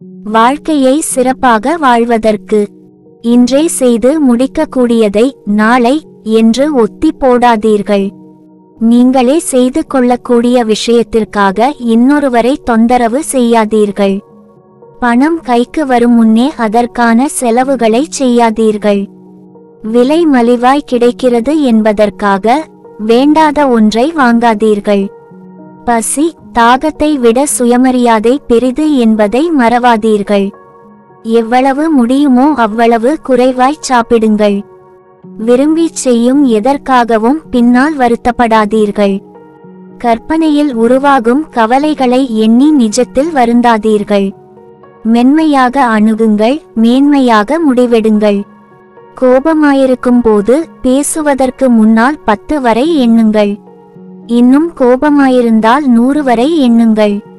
வாழ்க்கையை சிறப்பாக வாழ்வதற்கு இன்றே செய்து முடிக்கக்கூடியதை நாளை என்று ஒத்தி போடாதீர்கள் நீங்களே செய்து கொள்ளக்கூடிய விஷயத்திற்காக இன்னொருவரை தொந்தரவு செய்யாதீர்கள் பணம் கைக்கு வரும் முன்னே அதற்கான செலவுகளை செய்யாதீர்கள் விலை மலிவாய் கிடைக்கிறது என்பதற்காக வேண்டாத ஒன்றை வாங்காதீர்கள் பசி தாகத்தை விட சுயமரியாதை பெரிது என்பதை மறவாதீர்கள் எவ்வளவு முடியுமோ அவ்வளவு குறைவாய் சாப்பிடுங்கள் விரும்பிச் செய்யும் எதற்காகவும் பின்னால் வருத்தப்படாதீர்கள் கற்பனையில் உருவாகும் கவலைகளை எண்ணி நிஜத்தில் வருந்தாதீர்கள் மென்மையாக அணுகுங்கள் மேன்மையாக முடிவெடுங்கள் கோபமாயிருக்கும் போது பேசுவதற்கு முன்னால் பத்து வரை எண்ணுங்கள் இன்னும் கோபமாயிருந்தால் நூறு வரை எண்ணுங்கள்